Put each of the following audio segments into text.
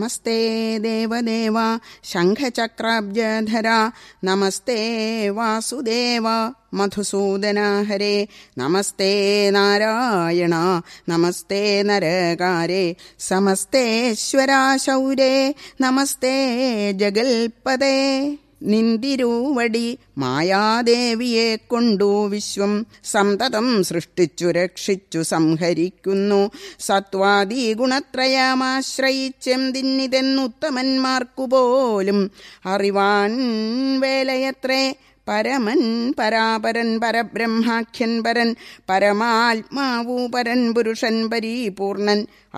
നമസ്തേ ദേവദേവ ശംഖചക്രാബ്ജധര നമസ്തേ വാസുദേവ മധുസൂദന ഹരേ നമസ്തേ നാരായണ നമസ്തേ നരകാരേ സമസ്തേശ്വരാ ശൗരേ നമസ്തേ ജഗൽപദേ നിന്തിരൂവടി മായാദേവിയെ കൊണ്ടു വിശ്വം സന്തതം സൃഷ്ടിച്ചു രക്ഷിച്ചു സംഹരിക്കുന്നു സത്വാദി ഗുണത്രയമാശ്രയിച്ചെന്തിന്നിതെന്നുത്തമന്മാർക്കു പോലും അറിവാൻ വേലയത്രേ പരമൻ പരാപരൻ പരബ്രഹ്മാഖ്യൻ പരൻ പരമാത്മാവു പരൻ പുരുഷൻ പരിപൂർണൻ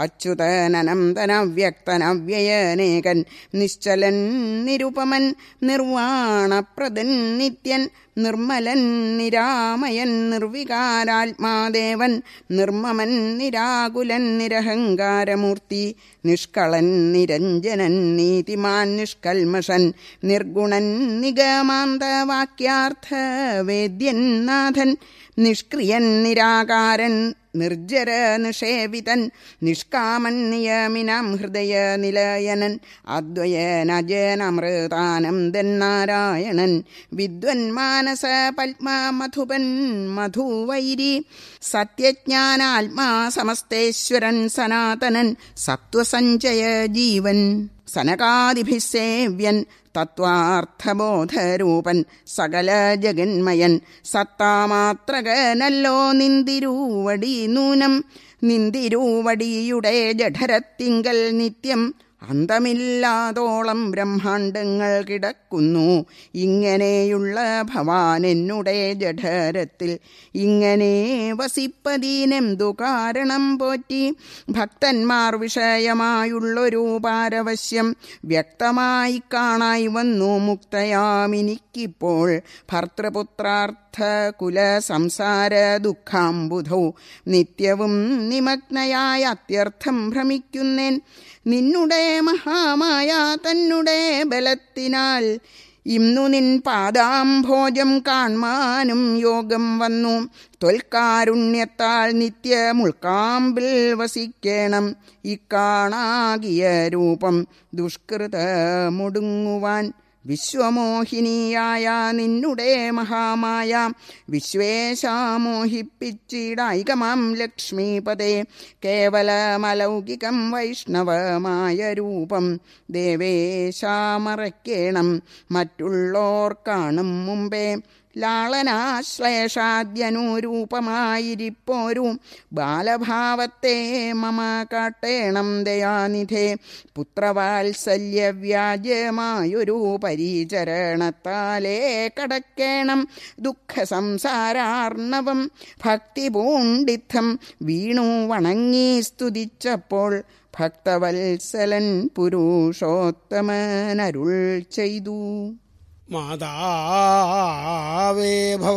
അച്യുതനനന്തനവ്യക്തനവ്യയനേകൻ നിശ്ചലൻ നിരുപമൻ നിർവാണപ്രദൻ നിത്യൻ നിർമ്മലൻ നിരാമയൻ നിർവികാരാത്മാദേവൻ നിർമ്മമൻ നിരാകുലൻ നിരഹങ്കാരമൂർത്തി നിഷ്കളൻ നിരഞ്ജനൻ നീതിമാൻ നിഷ്കൽമഷൻ നിർഗുണൻ നിഗമാന്തവാക്യാർത്ഥ വേദ്യൻ നാഥൻ നിഷ്ക്രിയൻ നിരാകാരൻ നിർജ്ജര നിഷേവിതൻ നിഷ്കാമൻ നിയമിനാം ഹൃദയ നിലയനൻ അദ്വയനജനമൃതാനന്ദൻ നാരായണൻ വിദ്വൻ മാനസ പത്മ മധുപൻ മധുവൈരി സത്യജ്ഞാനാത്മാ സമസ്തേശ്വരൻ സനാതനൻ സത്വസഞ്ചയ ജീവൻ സനകാദിഭിസേവ്യൻ തത്വാർത്ഥബോധരൂപൻ സകല ജഗന്മയൻ സത്താമാത്രകനല്ലോ നിന്തിരൂവടി നൂനം നിന്തിരൂവടിയുടെ ജഠരത്തിങ്കൽ നിത്യം അന്തമില്ലാതോളം ബ്രഹ്മാണ്ടങ്ങൾ കിടക്കുന്നു ഇങ്ങനെയുള്ള ഭവാൻ എന്നുടെ ജഠരത്തിൽ ഇങ്ങനെ വസിപ്പതീനെന്തു കാരണം പോറ്റി ഭക്തന്മാർ വിഷയമായുള്ളൊരു പാരവശ്യം വ്യക്തമായി കാണായി വന്നു മുക്തയാമിനിക്കിപ്പോൾ ഭർത്തൃപുത്രാർത്ഥ കുല സംസാര ദുഃഖാംബുധൗ നിത്യവും നിമഗ്നയായ അത്യർത്ഥം ഭ്രമിക്കുന്നേൻ നിന്നുടെ മഹാമായ തന്നെ ബലത്തിനാൽ ഇന്നു നിൻ പാദാംഭോജം കാൺമാനും യോഗം വന്നു തൊൽക്കാരുണ്യത്താൽ നിത്യമുൾക്കാമ്പിൽ വസിക്കേണം ഇക്കാണാകിയ രൂപം ദുഷ്കൃതമുടുങ്ങുവാൻ വിശ്വമോഹിനിയായ നിന്നുടെ മഹാമായ വിശ്വേശാമോഹിപ്പിച്ചിടായികമാം ലക്ഷ്മീപദേ കേവലമലൗകികം വൈഷ്ണവമായ രൂപം ദേവേശാമറയ്ക്കേണം മറ്റുള്ളോർ കാണും മുമ്പേ ലാളനാശ്ലേഷാദ്യനുരൂപമായിരിപ്പോരു ബാലഭാവത്തെ മമ കാട്ടേണം ദയാനിധേ പുത്രവാത്സല്യവ്യാജമായൊരു പരിചരണത്താലേ കടക്കേണം ദുഃഖ സംസാരാർണവം ഭക്തി പൂണ്ടിത്തം വീണു വണങ്ങി സ്തുതിച്ചപ്പോൾ ഭക്തവത്സലൻ പുരുഷോത്തമനരുൾ ചെയ്തു മാതാവേ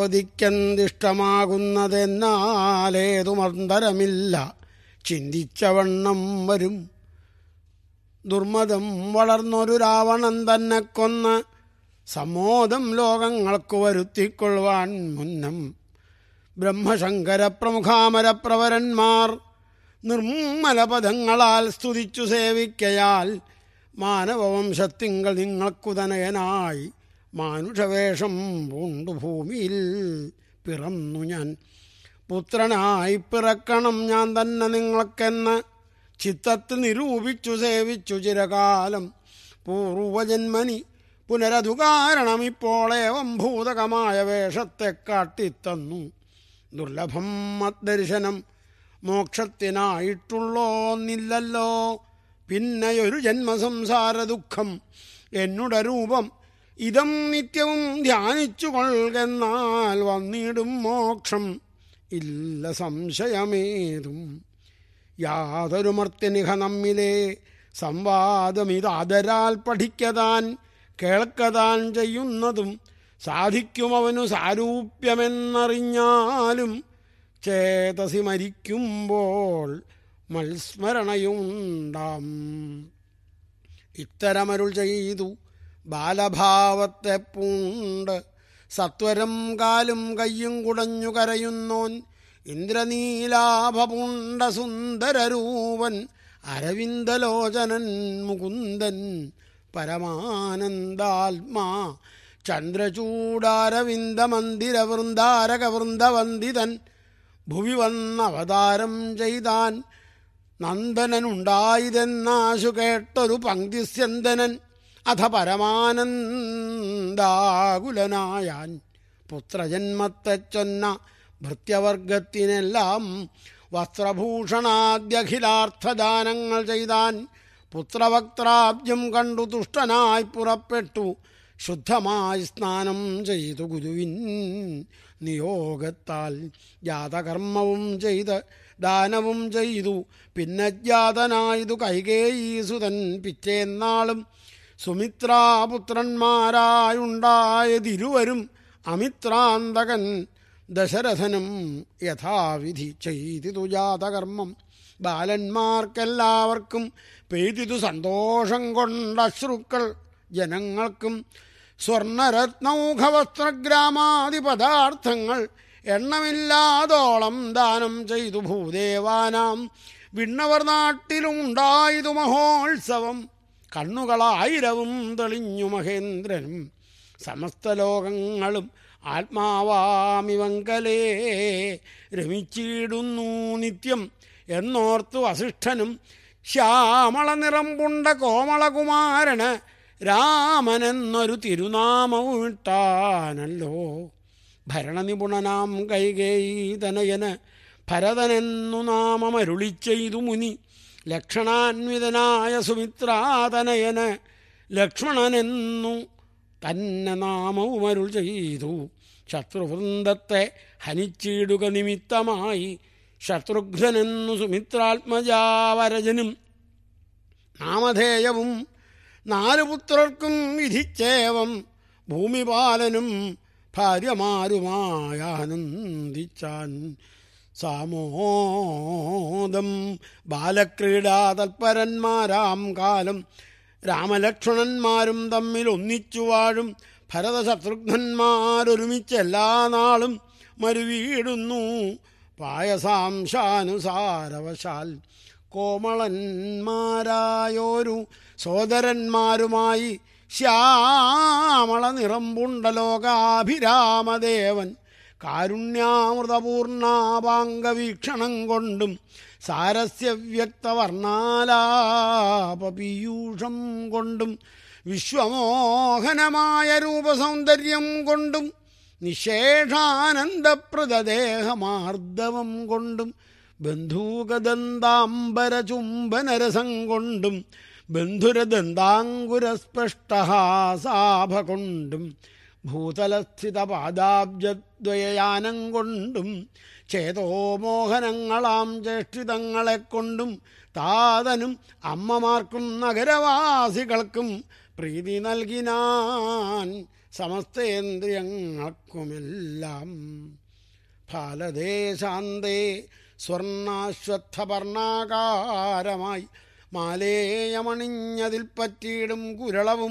ഭവതിക്കെന്തിഷ്ടമാകുന്നതെന്നാലേതുമന്തരമില്ല ചിന്തിച്ചവണ്ണം വരും ദുർമതം വളർന്നൊരു രാവണൻ തന്നെ കൊന്ന് സമ്മോദം ലോകങ്ങൾക്ക് വരുത്തിക്കൊള്ളുവാൻ മുന്നം ബ്രഹ്മശങ്കര പ്രമുഖാമരപ്രവരന്മാർ നിർമ്മല പദങ്ങളാൽ സ്തുതിച്ചു സേവിക്കയാൽ മാനവവംശത്തിങ്കൾ നിങ്ങൾക്കുതനയനായി മാനുഷവേഷം പൂണ്ടു ഭൂമിയിൽ പിറന്നു ഞാൻ പുത്രനായി പിറക്കണം ഞാൻ തന്നെ നിങ്ങൾക്കെന്ന് ചിത്തത്തിൽ നിരൂപിച്ചു സേവിച്ചു ചിരകാലം പൂർവജന്മനി പുനരധുകാരണം ഇപ്പോൾ ഏവം ഭൂതകമായ വേഷത്തെ കാട്ടിത്തന്നു ദുർലഭം മദ്ദർശനം മോക്ഷത്തിനായിട്ടുള്ളോന്നില്ലല്ലോ പിന്നെയൊരു ജന്മസംസാര ദുഃഖം എന്നുടെ രൂപം ഇതം നിത്യവും ധ്യാനിച്ചു കൊള്ളുകെന്നാൽ വന്നിടും മോക്ഷം ഇല്ല സംശയമേതും യാതൊരു മർത്യനിഹ നമ്മിലെ സംവാദമിതാദരാൽ പഠിക്കതാൻ കേൾക്കതാൻ ചെയ്യുന്നതും സാധിക്കും അവനു സാരൂപ്യമെന്നറിഞ്ഞാലും ചേതസി മരിക്കുമ്പോൾ മത്സ്മരണയുണ്ടാം ഇത്തരമരുൾ ചെയ്തു ബാലഭാവത്തെ പൂണ്ട് സത്വരം കാലും കയ്യും കുടഞ്ഞു കരയുന്നോൻ ഇന്ദ്രനീലാഭപുണ്ട സുന്ദരരൂപൻ അരവിന്ദലോചനൻ മുകുന്ദൻ പരമാനന്ദാത്മാ ചന്ദ്രചൂടാരവിന്ദമന്ദിരവൃന്ദാരകവൃന്ദവന്ദിതൻ ഭുവി വന്നവതാരം ചെയ്താൻ നന്ദനനുണ്ടായതെന്നാശു കേട്ടൊരു പങ്ക്തിസ്യന്തനൻ അഥ പരമാനന്ദാകുലനായാൻ പുത്രജന്മത്തെ ചൊന്ന ഭൃത്യവർഗത്തിനെല്ലാം വസ്ത്രഭൂഷണാദ്യഖിലാർത്ഥദാനങ്ങൾ ചെയ്താൻ പുത്രവക്ത്രാബ്ജം കണ്ടു തുഷ്ടനായി പുറപ്പെട്ടു ശുദ്ധമായി സ്നാനം ചെയ്തു ഗുരുവിൻ നിയോഗത്താൽ ജാതകർമ്മവും ചെയ്ത് ദാനവും ചെയ്തു പിന്നെ ജാതനായതു കൈകേയീസുതൻ പിറ്റേന്നാളും സുമിത്രാപുത്രന്മാരായുണ്ടായതിരുവരും അമിത്രാന്തകൻ ദശരഥനും യഥാവിധി ചെയ്തിതു ജാതകർമ്മം ബാലന്മാർക്കെല്ലാവർക്കും പെയ്തിതു സന്തോഷം കൊണ്ട അശ്രുക്കൾ ജനങ്ങൾക്കും സ്വർണരത്നൗഘവസ്ത്രഗ്രാമാദി പദാർത്ഥങ്ങൾ എണ്ണമില്ലാതോളം ദാനം ചെയ്തു ഭൂദേവാനാം വിണ്ണവർ നാട്ടിലും ഉണ്ടായതു മഹോത്സവം കണ്ണുകളായിരവും തെളിഞ്ഞു മഹേന്ദ്രനും സമസ്ത ലോകങ്ങളും ആത്മാവാമിവങ്കലേ രമിച്ചിടുന്നു നിത്യം എന്നോർത്തു വസിഷ്ഠനും ശ്യാമള നിറം പുണ്ട കോമളകുമാരന് രാമനെന്നൊരു തിരുനാമവും ഇട്ടാനല്ലോ ഭരണനിപുണനാം കൈകേയി തനയന് ഭരതനെന്നു നാമമരുളി ചെയ്തു മുനി ലക്ഷണാന്വിതനായ സുമിത്രാതനയന് ലക്ഷ്മണനെന്നു തന്നെ നാമവും അരുൾ ചെയ്തു ശത്രുവൃന്ദത്തെ ഹനിച്ചിടുക നിമിത്തമായി ശത്രുഘ്നെന്നു സുമിത്രാത്മജാവരജനും നാമധേയവും നാലു പുത്രർക്കും വിധിച്ചേവം ഭൂമിപാലനും ഭാര്യമാരുമായ ആനന്ദിച്ചാൻ സാമോദം ബാലക്രീഡാ തൽപരന്മാരാം കാലം രാമലക്ഷ്മണന്മാരും തമ്മിൽ ഒന്നിച്ചു വാഴും ഭരതശത്രുഘ്നന്മാരൊരുമിച്ച് എല്ലാ നാളും മരുവീടുന്നു പായസാംശാനുസാരവശാൽ കോമളന്മാരായോരു സോദരന്മാരുമായി ശ്യാമള നിറമ്പുണ്ടലോകാഭിരാമദേവൻ കാരുണ്യാമൃതപൂർണാപാംഗവീക്ഷണം കൊണ്ടും സാരസ്യവ്യക്തവർണാലാപപീയൂഷം കൊണ്ടും വിശ്വമോഹനമായ രൂപസൗന്ദര്യം കൊണ്ടും നിശേഷാനന്ദപ്രദദേഹമാർദ്ദവം കൊണ്ടും ബന്ധൂകദന്താംബരചുംബനരസം കൊണ്ടും ബന്ധുരദന്താങ്കുരസ്പഷ്ടഹാസാഭ കൊണ്ടും ഭൂതലസ്ഥിത പാദാബ്ജദ്വയയാനം കൊണ്ടും ചേതോമോഹനങ്ങളാം ചേഷ്ടിതങ്ങളെ കൊണ്ടും താതനും അമ്മമാർക്കും നഗരവാസികൾക്കും പ്രീതി നൽകിനാൻ സമസ്തേന്ദ്രിയങ്ങൾക്കുമെല്ലാം ഫാലദേശാന്തേ സ്വർണാശ്വത്ഥപർണാകാരമായി മാലേയമണിഞ്ഞതിൽ പറ്റിയിടും കുരളവും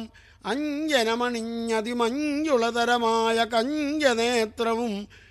അഞ്ജനമണിഞ്ഞതിമഞ്ജുളതരമായ കഞ്ചനേത്രവും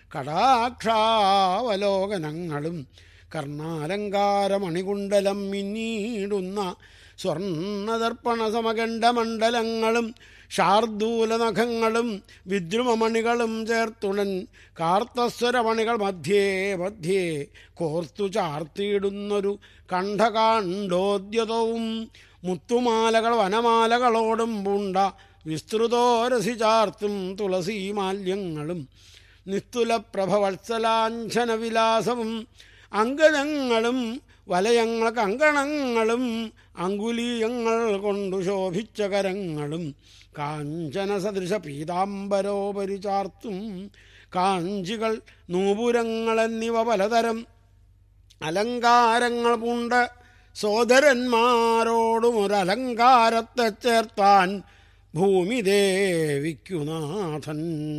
കടാക്ഷാവലോകനങ്ങളും കർണാലങ്കാരമണികുണ്ടലം മിന്നീടുന്ന സ്വർണദർപ്പണ സമകണ്ഡമണ്ഡലങ്ങളും ശാർദൂലനഖങ്ങളും വിദ്രുമമണികളും ചേർത്തുടൻ കാർത്തസ്വരമണികൾ മധ്യേ മധ്യേ കോർത്തു ചാർത്തിയിടുന്നൊരു കണ്ഠകാണ്ഡോദ്യതവും മുത്തുമാലകൾ വനമാലകളോടും പൂണ്ട വിസ്തൃതോരസി ചാർത്തും തുളസീമാല്യങ്ങളും നിസ്തുലപ്രഭവത്സലാഞ്ഛന വിലാസവും അങ്കജങ്ങളും വലയങ്ങൾ കങ്കണങ്ങളും അങ്കുലീയങ്ങൾ കൊണ്ടു ശോഭിച്ച കരങ്ങളും കാഞ്ചന സദൃശ പീതാംബരോപരി ചാർത്തും കാഞ്ചികൾ നൂപുരങ്ങൾ എന്നിവ പലതരം അലങ്കാരങ്ങൾ പൂണ്ട് സോദരന്മാരോടും ഒരലങ്കാരത്തെ ചേർത്താൻ ഭൂമിദേവിക്കുനാഥൻ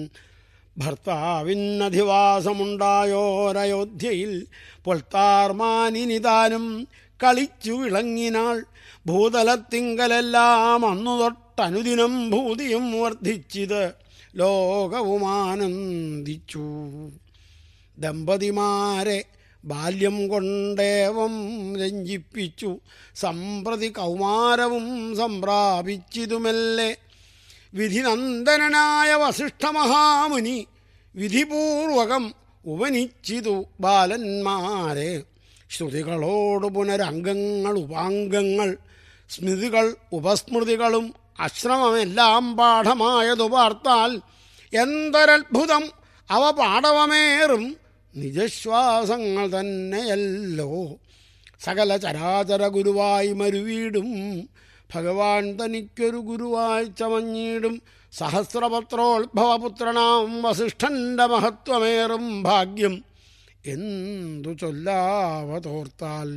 ഭർത്താവിനധിവാസമുണ്ടായോരയോധ്യയിൽ പൊൽത്താർമാനിനിതാനും കളിച്ചു വിളങ്ങിനാൾ ഭൂതലത്തിങ്കലെല്ലാം അന്നു തൊട്ടനുദിനം ഭൂതിയും വർദ്ധിച്ചിത് ലോകവുമാനന്ദിച്ചു ദമ്പതിമാരെ ബാല്യം കൊണ്ടേവം രഞ്ജിപ്പിച്ചു സമ്പ്രതി കൗമാരവും സംപ്രാപിച്ചിതുമല്ലേ വിധിനന്ദനായ വസിഷ്ഠമഹാമുനി വിധിപൂർവകം ഉപനിച്ചിതു ബാലന്മാരെ ശ്രുതികളോട് പുനരംഗങ്ങൾ ഉപാംഗങ്ങൾ സ്മൃതികൾ ഉപസ്മൃതികളും അശ്രമമെല്ലാം പാഠമായതു പാർത്താൽ എന്തൊരത്ഭുതം അവ പാഠവമേറും നിജശ്വാസങ്ങൾ തന്നെയല്ലോ സകല ചരാചര ഗുരുവായി മരുവീടും ഭഗവാൻ തനിക്കൊരു ഗുരുവായി ചമഞ്ഞിടും സഹസ്രപത്രോത്ഭവപുത്രനാം വസിഷ്ഠന്റെ മഹത്വമേറും ഭാഗ്യം എന്തു ചൊല്ലാവതോർത്താൽ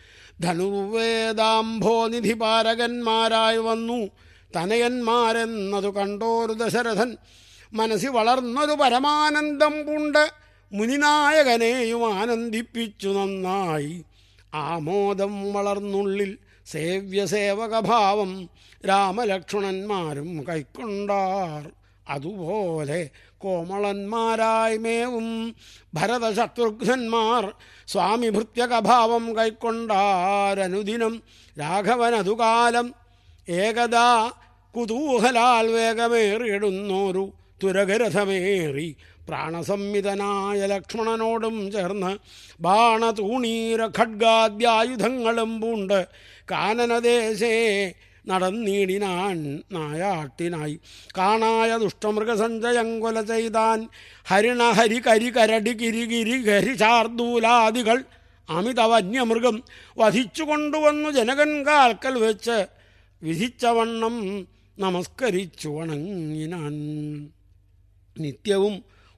ധനുർവേദാംഭോനിധി പാരകന്മാരായി വന്നു തനയന്മാരെന്നതു കണ്ടോരു ദശരഥൻ മനസ്സിൽ വളർന്നൊരു പരമാനന്ദം പൂണ്ട് മുനിനായകനെയും ആനന്ദിപ്പിച്ചു നന്നായി ആമോദം വളർന്നുള്ളിൽ സേവ്യസേവകഭാവം രാമലക്ഷ്മണന്മാരും കൈക്കൊണ്ടാർ അതുപോലെ കോമളന്മാരായി മേവും ഭരതശത്രുഘ്നന്മാർ സ്വാമി ഭൃത്യകഭാവം കൈക്കൊണ്ടാരനുദിനം രാഘവനതുകാലം ഏകദാ കുതൂഹലാൽ വേഗമേറിയിടുന്നോരു തുരകരഥമേറി പ്രാണസംമിതനായ ലക്ഷ്മണനോടും ചേർന്ന് ബാണതൂണീര ഖഡ്ഗാദ്യായുധങ്ങളും പൂണ്ട് കാനനദേശേ നടന്നീടിനാൻ നായാട്ടിനായി കാണായ ദുഷ്ടമൃഗസഞ്ചയം കൊല ചെയ്താൻ ഹരിണ ഹരി കരി കരടി കിരി ഗിരി ഹരി ചാർദൂലാദികൾ അമിത വന്യമൃഗം വധിച്ചു കൊണ്ടുവന്നു ജനകൻ കാൽക്കൽ വെച്ച് വിധിച്ചവണ്ണം നമസ്കരിച്ചു വണങ്ങിനാൻ നിത്യവും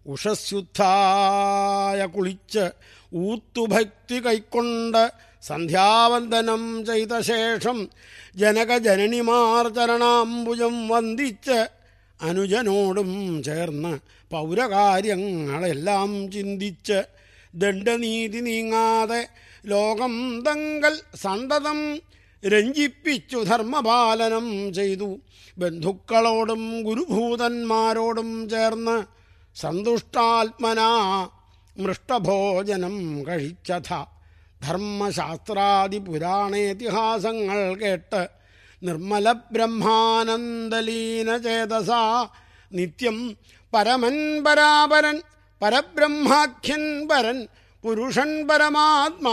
ഉഷസ്യുദ്ധായ കുളിച്ച് ഊത്തുഭക്തി കൈക്കൊണ്ട് സന്ധ്യാവന്ദനം ചെയ്ത ശേഷം ജനകജനനിമാർ ചരണാംബുജം വന്ദിച്ച് അനുജനോടും ചേർന്ന് പൗരകാര്യങ്ങളെല്ലാം ചിന്തിച്ച് ദണ്ഡനീതി നീങ്ങാതെ ലോകം തങ്കൽ സന്തതം രഞ്ജിപ്പിച്ചു ധർമ്മപാലനം ചെയ്തു ബന്ധുക്കളോടും ഗുരുഭൂതന്മാരോടും ചേർന്ന് സന്തുഷ്ടാത്മനാ മൃഷ്ടഭോജനം കഴിച്ചഥ ധർമ്മശാസ്ത്രാദി പുരാണേതിഹാസങ്ങൾ കേട്ട് നിർമ്മല ബ്രഹ്മാനന്ദലീന ചേതസ നിത്യം പരമൻ പരാപരൻ പരബ്രഹ്മാഖ്യൻ പരൻ പുരുഷൻ പരമാത്മാ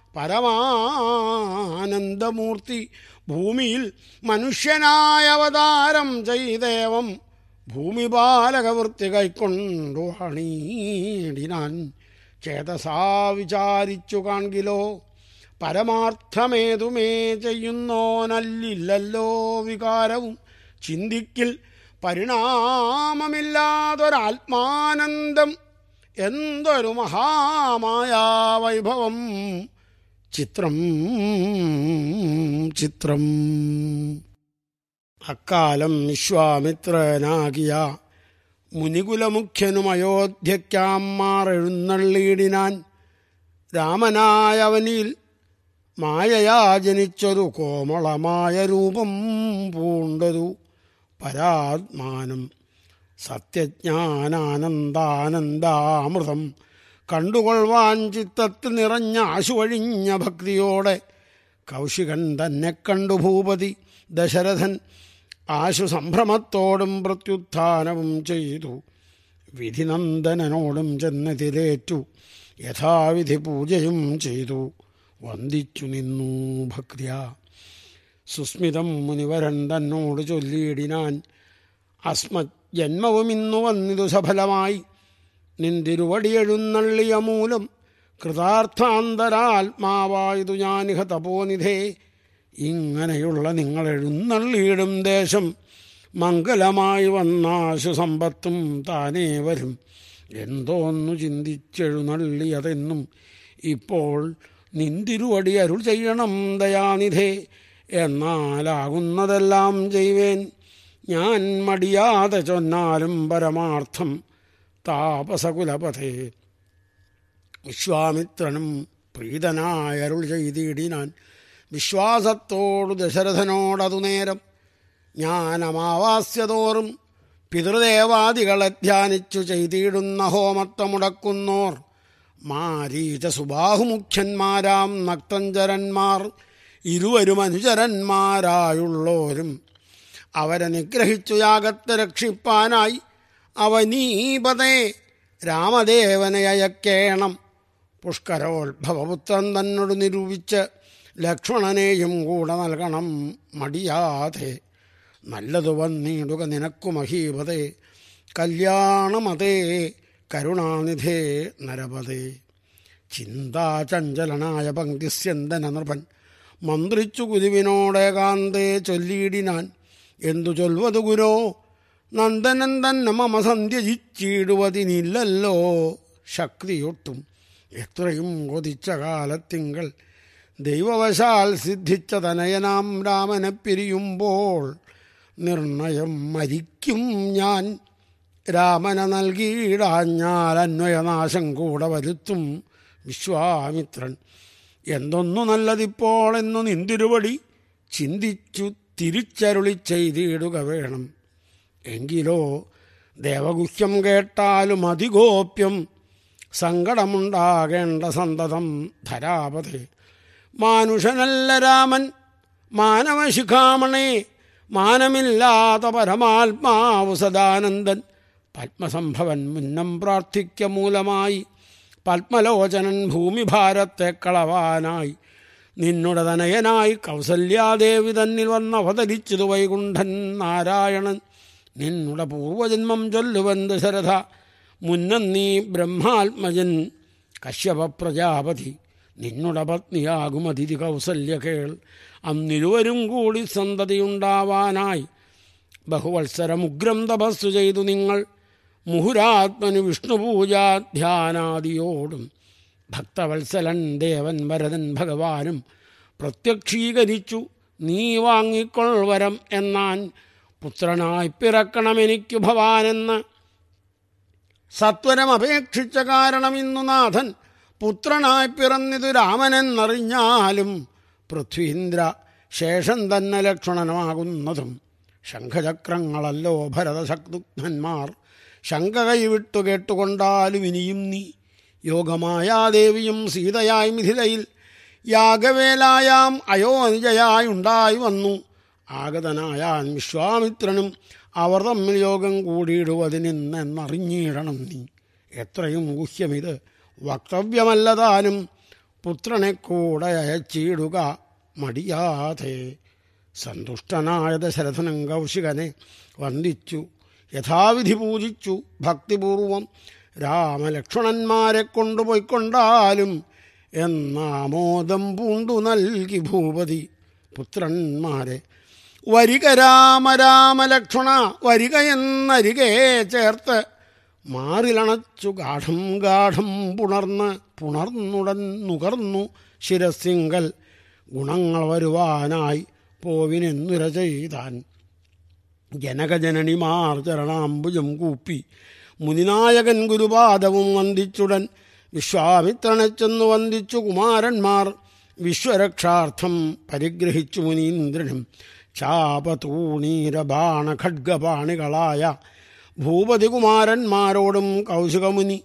പരമാനന്ദമൂർത്തി ഭൂമിയിൽ മനുഷ്യനായ അവതാരം ചെയ്തേവം ഭൂമിപാലകവൃത്തി കൈക്കൊണ്ടു ഹണീടിനാൻ ചേതസാ വിചാരിച്ചു കാൺകിലോ പരമാർത്ഥമേതുമേ ചെയ്യുന്നോനല്ലില്ലല്ലോ വികാരവും ചിന്തിക്കിൽ പരിണാമമില്ലാതൊരാത്മാനന്ദം എന്തൊരു മഹാമായാ വൈഭവം ചിത്രം ചിത്രം അക്കാലം വിശ്വാമിത്രനാകിയ മുനികുലമുഖ്യനും അയോധ്യയ്ക്കാമ്മാർ എഴുന്നള്ളിയിടിനാൻ രാമനായ അവനിൽ മായയാ ജനിച്ചൊരു കോമളമായ രൂപം പൂണ്ടതു പരാത്മാനം സത്യജ്ഞാനാനന്ദാനന്ദാമൃതം കണ്ടുകൊള്ളുവാൻ ചിത്തത്തിൽ നിറഞ്ഞ ആശുവഴിഞ്ഞ ഭക്തിയോടെ കൗശികൻ തന്നെ കണ്ടു ഭൂപതി ദശരഥൻ ആശു സംഭ്രമത്തോടും പ്രത്യുത്ഥാനവും ചെയ്തു വിധിനന്ദനോടും ചെന്നെതിരേറ്റു യഥാവിധി പൂജയും ചെയ്തു വന്ദിച്ചു നിന്നു ഭക്തിയ സുസ്മിതം മുനിവരൻ തന്നോട് ചൊല്ലിയിടിനാൻ അസ്മത് ജന്മവും ഇന്നു വന്നിതു സഫലമായി നിന്തിരുവടിയെഴുന്നള്ളിയ മൂലം കൃതാർത്ഥാന്തരാത്മാവായതു ഞാനിഹ തപോനിധേ ഇങ്ങനെയുള്ള നിങ്ങൾ എഴുന്നള്ളിയിടും ദേശം മംഗലമായി വന്നാശു സമ്പത്തും താനേ വരും എന്തോന്നു ചിന്തിച്ചെഴുന്നള്ളിയതെന്നും ഇപ്പോൾ നിന്തിരുവടി അരുൾ ചെയ്യണം ദയാനിധേ എന്നാലാകുന്നതെല്ലാം ചെയ്വേൻ ഞാൻ മടിയാതെ ചൊന്നാലും പരമാർത്ഥം താപസകുലപഥേ വിശ്വാമിത്രനും പ്രീതനായ അരുൾ ചെയ്തിടിനാൻ വിശ്വാസത്തോടു ദശരഥനോടതു നേരം ഞാൻ അമാവാസ്യതോറും പിതൃദേവാദികളെ ധ്യാനിച്ചു ചെയ്തിടുന്ന ഹോമത്തെ മുടക്കുന്നോർ മാരീച സുബാഹുമുഖ്യന്മാരാം നക്തഞ്ചരന്മാർ ഇരുവരും അനുചരന്മാരായുള്ളോരും അവരെ നിഗ്രഹിച്ചു യാഗത്തെ രക്ഷിപ്പാനായി അവനീപതേ രാമദേവനെ അയക്കേണം പുഷ്കരോത്ഭവപുത്രൻ തന്നോട് നിരൂപിച്ച് ലക്ഷ്മണനെയും കൂടെ നൽകണം മടിയാതെ നല്ലതു വന്നിടുക നിനക്കു മഹീപതേ കല്യാണമതേ കരുണാനിധേ നരപതേ ചിന്താചഞ്ചലനായ പങ്ക്തിസ്യന്തന നൃപൻ മന്ത്രിച്ചു ഗുരുവിനോടേകാന്തേ ചൊല്ലിയിടിനാൻ എന്തു ചൊൽവതു ഗുരോ നന്ദനൻ തന്നെ മമ സന്ധ്യജിച്ചിടുവതിനില്ലല്ലോ ശക്തിയൊട്ടും എത്രയും കൊതിച്ച കാലത്തിങ്കൾ ദൈവവശാൽ സിദ്ധിച്ച തനയനാം രാമനെ പിരിയുമ്പോൾ നിർണയം മരിക്കും ഞാൻ രാമന നൽകിയിടാഞ്ഞാൽ അന്വയനാശം കൂടെ വരുത്തും വിശ്വാമിത്രൻ എന്തൊന്നു നല്ലതിപ്പോൾ എന്നു നിന്തിരുവടി ചിന്തിച്ചു തിരിച്ചരുളി ചെയ്തിടുക വേണം എങ്കിലോ ദേവഗുഹ്യം കേട്ടാലും അതിഗോപ്യം സങ്കടമുണ്ടാകേണ്ട സന്തതം ധരാപതേ മാനുഷനല്ല രാമൻ മാനവശിഖാമണേ മാനമില്ലാത്ത പരമാത്മാവ് സദാനന്ദൻ പത്മസംഭവൻ മുന്നം പ്രാർത്ഥിക്ക മൂലമായി പത്മലോചനൻ ഭൂമിഭാരത്തെ കളവാനായി നിന്നുടെ തനയനായി കൗസല്യാദേവി തന്നിൽ വന്ന് അവതരിച്ചതു വൈകുണ്ഠൻ നാരായണൻ നിന്നുടെ പൂർവജന്മം ചൊല്ലുവൻ ദശരഥ മുന്നം നീ ബ്രഹ്മാത്മജൻ കശ്യപ പ്രജാപതി നിന്നുടെ പത്നിയാകും അതിഥി കൗസല്യ കേൾ അന്നിരുവരും കൂടി സന്തതിയുണ്ടാവാനായി ബഹുവത്സരമുഗ്രം തപസ്സു ചെയ്തു നിങ്ങൾ മുഹുരാത്മനു വിഷ്ണുപൂജാധ്യാനാദിയോടും ഭക്തവത്സലൻ ദേവൻ വരദൻ ഭഗവാനും പ്രത്യക്ഷീകരിച്ചു നീ വാങ്ങിക്കൊൾവരം എന്നാൻ പുത്രനായി പിറക്കണമെനിക്കു ഭവാനെന്ന് സത്വരം അപേക്ഷിച്ച കാരണം ഇന്നു നാഥൻ പുത്രനായി പിറന്നിതു രാമനെന്നറിഞ്ഞാലും പൃഥ്വീന്ദ്ര ശേഷം തന്നെ ലക്ഷണമാകുന്നതും ശംഖചക്രങ്ങളല്ലോ ഭരതശക്തുഘ്നന്മാർ ശങ്ക കൈവിട്ടു കേട്ടുകൊണ്ടാലും ഇനിയും നീ യോഗമായാദേവിയും സീതയായി മിഥിലയിൽ യാഗവേലായാം അയോനിജയായി ഉണ്ടായി വന്നു ആഗതനായാൻ വിശ്വാമിത്രനും അവർ തമ്മിൽ യോഗം കൂടിയിടുവതിനെന്നറിഞ്ഞിടണം നീ എത്രയും ഗുഹ്യമിത് വക്തവ്യമല്ലതാനും പുത്രനെ കൂടെ അയച്ചിടുക മടിയാതെ സന്തുഷ്ടനായ ദശരഥനം കൗശികനെ വന്ദിച്ചു യഥാവിധി പൂജിച്ചു ഭക്തിപൂർവം രാമലക്ഷ്മണന്മാരെ കൊണ്ടുപോയിക്കൊണ്ടാലും എന്നാമോദം പൂണ്ടു നൽകി ഭൂപതി പുത്രന്മാരെ വരിക രാമ രാമ ലക്ഷ്മണ വരിക എന്നരികെ ചേർത്ത് മാറിലണച്ചു ഗാഠം ഗാഠം പുണർന്ന് പുണർന്നുടൻ നുകർന്നു ശിരസിങ്കൽ ഗുണങ്ങൾ വരുവാനായി പോവിനെന്നുര ചെയ്താൻ ജനകജനനിമാർ ചരണാംബുജം കൂപ്പി മുനിനായകൻ ഗുരുപാദവും വന്ദിച്ചുടൻ വിശ്വാമിത്രനെ ചെന്നു വന്ദിച്ചു കുമാരന്മാർ വിശ്വരക്ഷാർത്ഥം പരിഗ്രഹിച്ചു മുനീന്ദ്രനും ചാപതൂണീരബാണ ഖഡ്ഗപാണികളായ ഭൂപതികുമാരന്മാരോടും കൗശികമുനി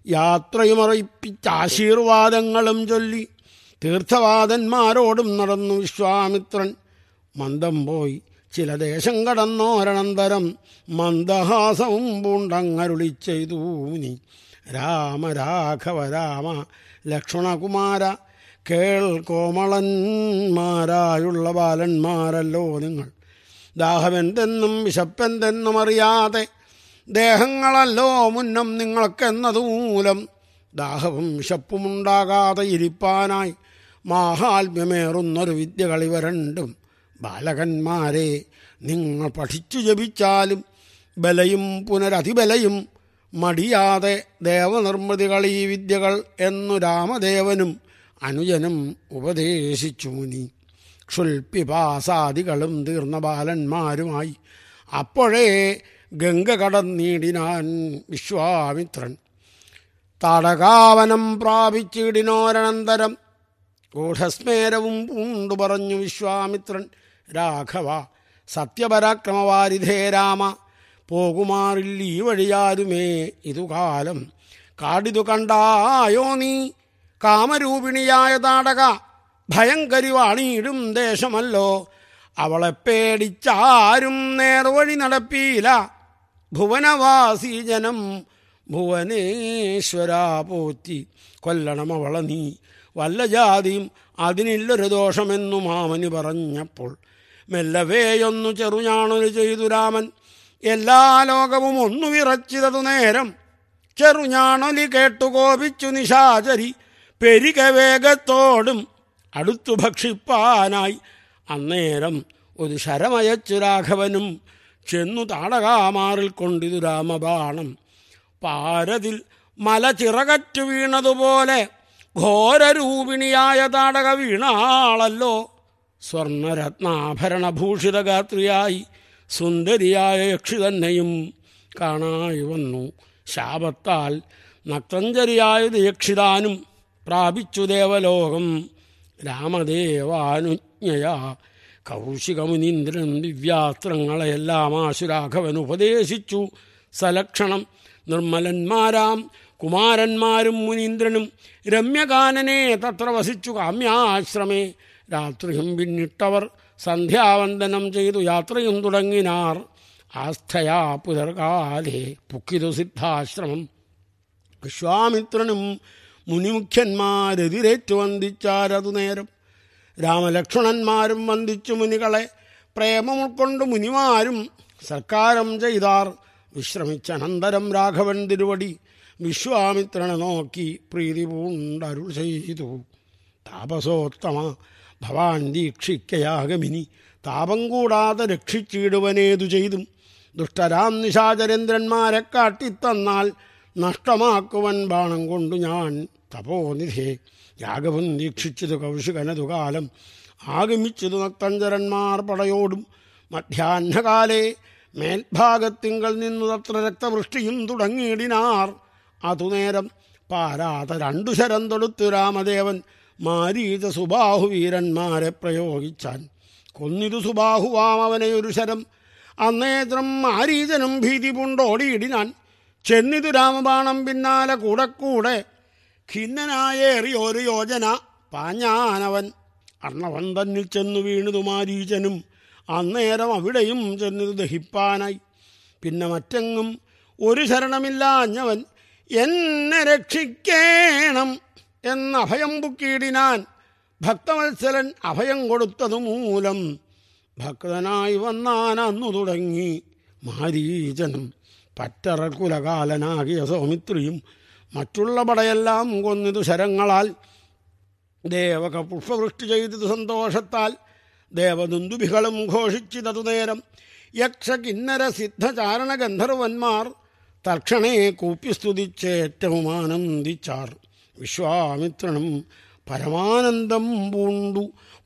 യാത്രയുമറിപ്പിച്ചാശീർവാദങ്ങളും ചൊല്ലി തീർത്ഥവാദന്മാരോടും നടന്നു വിശ്വാമിത്രൻ മന്ദം പോയി ചില ദേശം കടന്നോരണന്തരം മന്ദഹാസവും പൂണ്ടങ്ങരുളി ചെയ്തു നീ രാമ രാഘവ രാമ ലക്ഷ്മണകുമാര കേൾ കോമളന്മാരായുള്ള ബാലന്മാരല്ലോ നിങ്ങൾ ദാഹമെന്തെന്നും വിശപ്പെന്തെന്നും അറിയാതെ ദേഹങ്ങളല്ലോ മുന്നം നിങ്ങൾക്കെന്നതുമൂലം ദാഹവും വിശപ്പുമുണ്ടാകാതെ ഇരിപ്പാനായി മാഹാത്മ്യമേറുന്നൊരു വിദ്യകൾ ഇവ രണ്ടും ബാലകന്മാരെ നിങ്ങൾ പഠിച്ചു ജപിച്ചാലും ബലയും പുനരതിബലയും മടിയാതെ ദേവനിർമ്മിതികൾ ഈ വിദ്യകൾ എന്നു രാമദേവനും അനുജനും ഉപദേശിച്ചു മുനി ക്ഷുൽപിപാസാദികളും തീർന്ന ബാലന്മാരുമായി അപ്പോഴേ ഗംഗ കടന്നീടിനാൻ വിശ്വാമിത്രൻ തടകാവനം പ്രാപിച്ചിടിനോരനന്തരം ഗൂഢസ്മേരവും പൂണ്ടു പറഞ്ഞു വിശ്വാമിത്രൻ രാഘവ സത്യപരാക്രമവാരിധേ രാമ പോകുമാറില്ല ഈ വഴിയാരുമേ ഇതുകാലം കാടിതു കണ്ടായോ നീ കാമരൂപിണിയായ താടക ഭയങ്കരി വാണിയിടും ദേശമല്ലോ അവളെ പേടിച്ചാരും നേർവഴി നടപ്പീല ഭുവനവാസി ജനം ഭുവനേശ്വര പോറ്റി കൊല്ലണം അവളെ നീ വല്ല ജാതിയും അതിനില്ലൊരു ദോഷമെന്നു മാമന് പറഞ്ഞപ്പോൾ മെല്ലവേയൊന്നു ചെറുഞാണൊരു ചെയ്തു രാമൻ എല്ലാ ലോകവും ഒന്നു വിറച്ചിതതു നേരം ചെറുഞാണൊലി കേട്ടു കോപിച്ചു നിശാചരി പെരിക വേഗത്തോടും അടുത്തു ഭക്ഷിപ്പാനായി അന്നേരം ഒരു ശരമയച്ചു രാഘവനും ചെന്നു താടകാമാറിൽ കൊണ്ടിതു രാമബാണം പാരതിൽ മല ചിറകറ്റു വീണതുപോലെ ഘോരരൂപിണിയായ താടക വീണാളല്ലോ സ്വർണരത്നാഭരണഭൂഷിതഗാത്രിയായി സുന്ദരിയായ യക്ഷി തന്നെയും കാണായി വന്നു ശാപത്താൽ നക്തഞ്ചരിയായത് യക്ഷിതാനും പ്രാപിച്ചു ദേവലോകം രാമദേവാനുജ്ഞയാ കൗശികമുനീന്ദ്രൻ ദിവ്യാസ്ത്രങ്ങളെല്ലാം ആശുരാഘവൻ ഉപദേശിച്ചു സലക്ഷണം നിർമ്മലന്മാരാം കുമാരന്മാരും മുനീന്ദ്രനും രമ്യകാനനെ തത്ര വസിച്ചു കാമ്യാശ്രമേ രാത്രിയും പിന്നിട്ടവർ സന്ധ്യാവന്ദനം ചെയ്തു യാത്രയും തുടങ്ങിനാർ ആസ്ഥയാ പുലർകാലേ പുക്കിതു സിദ്ധാശ്രമം വിശ്വാമിത്രനും മുനിമുഖ്യന്മാരെതിരേറ്റു വന്ദിച്ചാരതു നേരം രാമലക്ഷ്മണന്മാരും വന്ദിച്ചു മുനികളെ പ്രേമം ഉൾക്കൊണ്ട് മുനിമാരും സൽക്കാരം ചെയ്താർ വിശ്രമിച്ചനന്തരം രാഘവൻ തിരുവടി വിശ്വാമിത്രനെ നോക്കി പ്രീതി പൂണ്ടരുൾ ചെയ്തു താപസോത്തമ ഭവാൻ ദീക്ഷിക്കയാഗമിനി താപം കൂടാതെ രക്ഷിച്ചിടുവനേതു ചെയ്തും ദുഷ്ടരാം നിശാചരേന്ദ്രന്മാരെ കാട്ടിത്തന്നാൽ നഷ്ടമാക്കുവൻ ബാണം കൊണ്ടു ഞാൻ തപോനിധേ യാഗവും ദീക്ഷിച്ചതു കൗശികനതു കാലം ആഗമിച്ചതു നക്തഞ്ചരന്മാർ പടയോടും മധ്യാഹ്നകാലേ മേൽഭാഗത്തിങ്കൽ നിന്നു തത്ര രക്തവൃഷ്ടിയും തുടങ്ങിയിടിനാർ അതുനേരം പാരാത രണ്ടു ശരം തൊടുത്തു രാമദേവൻ മാരീച സുബാഹു വീരന്മാരെ പ്രയോഗിച്ചാൻ കൊന്നിതു സുബാഹുവാം അവനെ ഒരു ശരം അന്നേത്രം മാരീചനും ഭീതി പൂണ്ടോടിയിടിനാൻ ചെന്നിതു രാമബാണം പിന്നാലെ കൂടെ കൂടെ ഖിന്നനായേറിയൊരു യോജന പാഞ്ഞാനവൻ അർണവൻ തന്നിൽ ചെന്നു വീണുതു മാരീചനും അന്നേരം അവിടെയും ചെന്നിതു ദഹിപ്പാനായി പിന്നെ മറ്റെങ്ങും ഒരു ശരണമില്ലാഞ്ഞവൻ എന്നെ രക്ഷിക്കേണം എന്ന അഭയം പുക്കിയിടിനാൻ ഭക്തവത്സലൻ അഭയം കൊടുത്തതു മൂലം ഭക്തനായി വന്നാൻ അന്നു തുടങ്ങി മാരീചനും പറ്ററ കുലകാലനാകിയ സൗമിത്രിയും മറ്റുള്ള പടയെല്ലാം കൊന്നിതു ശരങ്ങളാൽ ദേവക പുഷ്പവൃഷ്ടി ചെയ്തത് സന്തോഷത്താൽ ദേവദുന്ദുഭികളും ഘോഷിച്ചിതതു നേരം യക്ഷ കിന്നര സിദ്ധചാരണ ഗന്ധർവന്മാർ തക്ഷണേ കൂപ്പിസ്തുതിച്ചേറ്റവും ആനന്ദിച്ചാർ വിശ്വാമിത്രനും പരമാനന്ദം പൂണ്ടു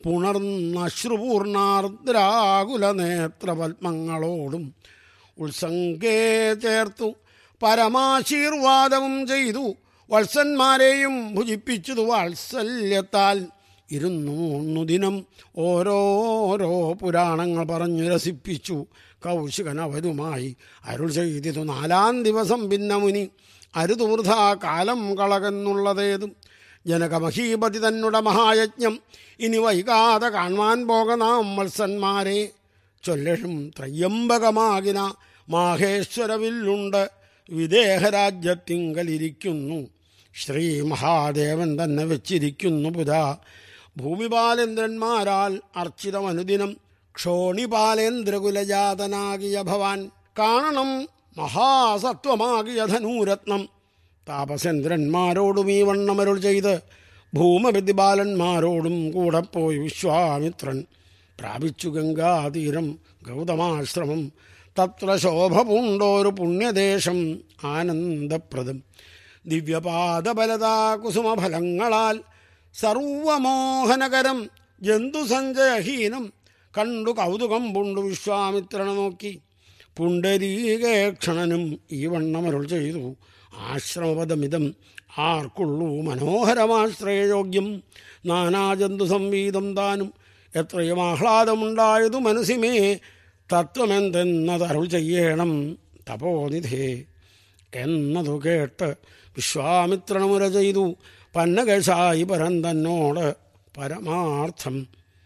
പുണർന്നശ്രുപൂർണാർദ്രാകുല നേത്രപത്മങ്ങളോടും ഉത്സംഗേ ചേർത്തു പരമാശീർവാദവും ചെയ്തു വത്സന്മാരെയും ഭുജിപ്പിച്ചതു വാത്സല്യത്താൽ ഇരുന്നൂന്നു ദിനം ഓരോരോ പുരാണങ്ങൾ പറഞ്ഞു രസിപ്പിച്ചു കൗശികൻ അവരുമായി അരുൾ ചെയ്തിതു നാലാം ദിവസം ഭിന്നമുനി അരുതൂർധ കാലം കളകെന്നുള്ളതേതും ജനകമഹീപതി തന്നുടെ മഹായജ്ഞം ഇനി വൈകാതെ കാണുവാൻ പോകനാം മത്സന്മാരെ ചൊല്ലഴും ത്രയ്യംബകമാകിന മാഹേശ്വരവില്ലുണ്ട് വിദേഹരാജ്യത്തിങ്കലിരിക്കുന്നു ശ്രീ മഹാദേവൻ തന്നെ വെച്ചിരിക്കുന്നു പുരാ ഭൂമിപാലേന്ദ്രന്മാരാൽ അർച്ചിതമനുദിനം ക്ഷോണിപാലേന്ദ്രകുലജാതനാകിയ ഭവാൻ കാണണം മഹാസത്വമാകിയ ധനൂരത്നം താപസേന്ദ്രന്മാരോടും ഈ വണ്ണമരുൾ ചെയ്ത് ഭൂമവിദ്യബാലന്മാരോടും കൂടെ പോയി വിശ്വാമിത്രൻ പ്രാപിച്ചു ഗംഗാതീരം ഗൗതമാശ്രമം തത്ര ശോഭ പൂണ്ടോരു പുണ്യദേശം ആനന്ദപ്രദം ദിവ്യപാദബലതാ കുസുമഫലങ്ങളാൽ സർവമോഹനകരം ജന്തുസഞ്ചയഹീനം കണ്ടു കൗതുകം പൂണ്ടു വിശ്വാമിത്രനെ നോക്കി പുണ്ടരീകേക്ഷണനും ഈ വണ്ണമരുൾ ചെയ്തു ആശ്രമപദമിതം ആർക്കുള്ളൂ മനോഹരമാശ്രയയോഗ്യം നാനാജന്തു സംവീതം താനും എത്രയും ആഹ്ലാദമുണ്ടായതു മനസ്സിമേ തത്വമെന്തെന്നതരുൾ ചെയ്യണം തപോനിധേ എന്നതു കേട്ട് വിശ്വാമിത്രനുമുര ചെയ്തു പന്നകശായി പരൻ തന്നോട് പരമാർത്ഥം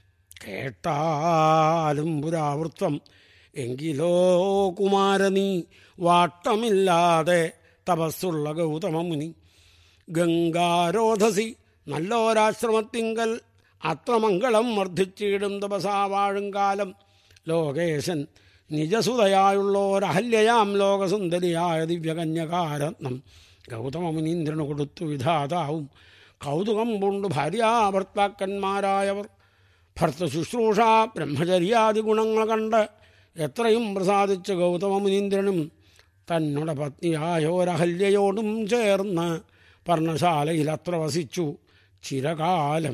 കേട്ടാലും പുരാവൃത്തം എങ്കിലോ കുമാരനീ വാട്ടമില്ലാതെ തപസ്സുള്ള ഗൗതമമുനി ഗംഗാരോധസി നല്ലോരാശ്രമത്തിങ്കൽ അത്ര മംഗളം വർദ്ധിച്ചിടും തപസാ വാഴും കാലം ലോകേശൻ നിജസുതയായുള്ളോരഹല്യയാം ലോകസുന്ദരിയായ ദിവ്യകന്യകാരത്നം ഗൗതമമുനീന്ദ്രന് കൊടുത്തു വിധാതാവും കൗതുകം പൂണ്ടു ഭാര്യാഭർത്താക്കന്മാരായവർ ഭർത്ത ശുശ്രൂഷ ബ്രഹ്മചര്യാദി ഗുണങ്ങൾ കണ്ട് എത്രയും പ്രസാദിച്ച ഗൗതമമുനീന്ദ്രനും തന്നുടെ പത്നിയായോരഹല്യയോടും ചേർന്ന് പർണശാലയിൽ അത്ര വസിച്ചു ചിരകാലം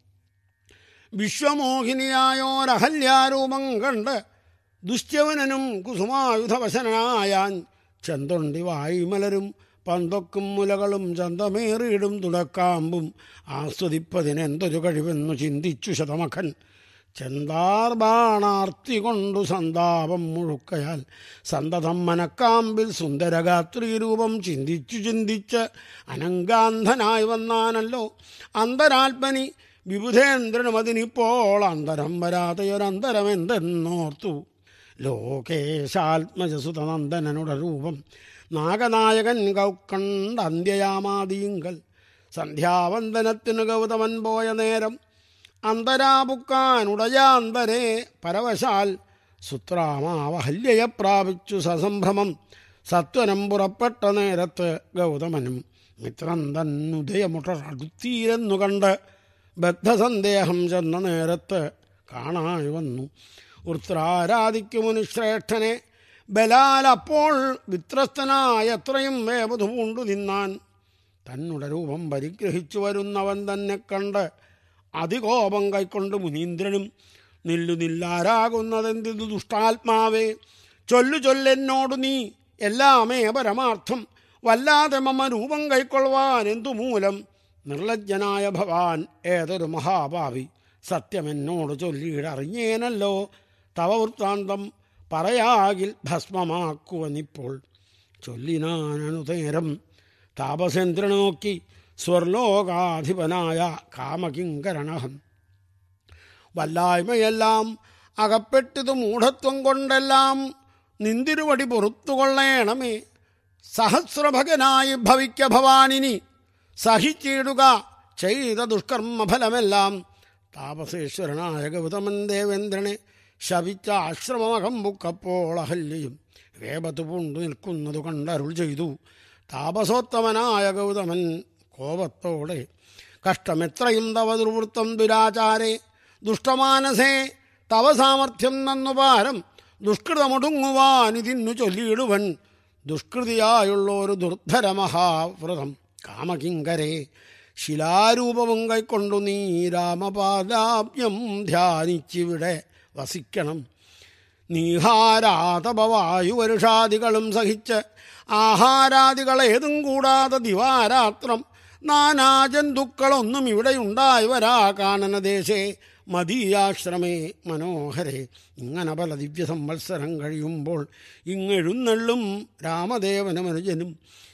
വിശ്വമോഹിനിയായോരഹല്യാരൂപം കണ്ട് ദുശ്യവനനും കുസുമായുധവശനായാൻ ചെന്തൊണ്ടി വായുമലരും പന്തൊക്കും മുലകളും ചന്തമേറിയിടും തുടക്കാമ്പും ആസ്വദിപ്പതിനെന്തൊരു കഴിവെന്നു ചിന്തിച്ചു ശതമഖൻ ചെന്താർബാണാർത്തി കൊണ്ടു സന്താപം മുഴുക്കയാൽ സന്തതം മനക്കാമ്പിൽ സുന്ദരഗാത്രി രൂപം ചിന്തിച്ചു ചിന്തിച്ച് അനങ്കാന്ധനായി വന്നാനല്ലോ അന്തരാത്മനി വിബുധേന്ദ്രനും അതിനിപ്പോൾ അന്തരം വരാതെയൊരന്തരമെന്തെന്നോർത്തു ലോകേശാത്മജസുതനന്ദനനുടെ രൂപം നാഗനായകൻ കൗക്കണ്ട അന്ത്യയാമാതിയിങ്കൽ സന്ധ്യാവന്ദനത്തിന് ഗൗതമൻ പോയ നേരം അന്തരാപുക്കാനുടയാന്തരെ പരവശാൽ സുത്രാമാവഹല്യയെ പ്രാപിച്ചു സസംഭ്രമം സത്വനം പുറപ്പെട്ട നേരത്ത് ഗൗതമനും മിത്രം തന്നുദയമുട്ടടുത്തീരെന്നു കണ്ട് ബദ്ധസന്ദേഹം ചെന്ന നേരത്ത് കാണായി വന്നു വൃത്രാരാധിക്കുമുനിശ്രേഷ്ഠനെ ബലാൽ അപ്പോൾ വിത്രസ്തനായ എത്രയും വേവതു പൂണ്ടു നിന്നാൻ തന്നുടെ രൂപം പരിഗ്രഹിച്ചു വരുന്നവൻ തന്നെ കണ്ട് അതികോപം കൈക്കൊണ്ട് മുനീന്ദ്രനും നില്ലു നില്ലാരാകുന്നതെന്തിതു ദുഷ്ടാത്മാവേ ചൊല്ലു ചൊല്ലെന്നോടു നീ എല്ലാമേ പരമാർത്ഥം വല്ലാതെ മമ രൂപം കൈക്കൊള്ളുവാൻ എന്തു മൂലം നിർലജ്ജനായ ഭവാൻ ഏതൊരു മഹാഭാവി സത്യമെന്നോട് ചൊല്ലിയിടറിഞ്ഞേനല്ലോ തവ വൃത്താന്തം പറയാകിൽ ഭസ്മമാക്കുവനിപ്പോൾ ചൊല്ലിനാനനുതേരം താപസേന്ദ്രനെ നോക്കി സ്വർലോകാധിപനായ കാമകിങ്കരണഹം വല്ലായ്മയെല്ലാം അകപ്പെട്ടത് മൂഢത്വം കൊണ്ടെല്ലാം നിന്തിരുവടി പൊറത്തുകൊള്ളേണമേ സഹസ്രഭകനായി ഭവിക്ക ഭവാനിനി സഹിച്ചിടുക ചെയ്ത ദുഷ്കർമ്മഫലമെല്ലാം താപസേശ്വരനായ ഗൗതമൻ ദേവേന്ദ്രനെ ശപിച്ച ആശ്രമമകം ബുക്കപ്പോൾ അഹല്യയും വേപത്ത് പൂണ്ടു നിൽക്കുന്നതു കണ്ടരുൾ ചെയ്തു താപസോത്തമനായ ഗൗതമൻ കോപത്തോടെ കഷ്ടമെത്രയും തവ ദുർവൃത്തം ദുരാചാരേ ദുഷ്ടമാനസേ തവ സാമർഥ്യം നന്നുപാരം ദുഷ്കൃതമൊടുങ്ങുവാനിതിന്നു ചൊല്ലിയിടുവൻ ദുഷ്കൃതിയായുള്ളൊരു ദുർധര മഹാവ്രതം കാമകിങ്കരെ ശിലാരൂപവും കൈക്കൊണ്ടു നീ രാമപാദാബ്യം ധ്യാനിച്ചിവിടെ വസിക്കണം നീഹാരാതപവായുവരുഷാദികളും സഹിച്ച് ആഹാരാദികളേതും കൂടാതെ ദിവാരാത്രം നാനാജന്തുക്കളൊന്നും ഇവിടെയുണ്ടായി വരാ കാനനദേശേ മദീയാശ്രമേ മനോഹരെ ഇങ്ങനെ പല ദിവ്യ സംവത്സരം കഴിയുമ്പോൾ ഇങ്ങെഴുന്നള്ളും രാമദേവനമനുജനും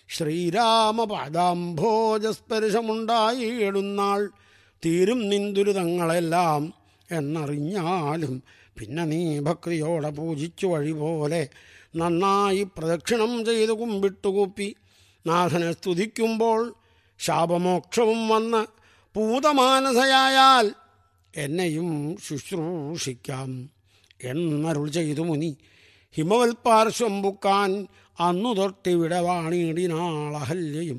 ശ്രീരാമപാദാംഭോജസ്പർശമുണ്ടായിടുന്നാൾ തീരും നിന്ദുരിതങ്ങളെല്ലാം എന്നറിഞ്ഞാലും പിന്നെ നീ ഭക്തിയോടെ പൂജിച്ചു വഴി പോലെ നന്നായി പ്രദക്ഷിണം ചെയ്തു കുമ്പിട്ടുകൂപ്പി നാഥനെ സ്തുതിക്കുമ്പോൾ ശാപമോക്ഷവും വന്ന് പൂതമാനസയായാൽ എന്നെയും ശുശ്രൂഷിക്കാം എന്നരുൾ ചെയ്തു മുനി ഹിമവൽപാർശ്വം ബുക്കാൻ അന്നു തൊട്ടിവിടെ വാണിയിടിനാളഹല്യയും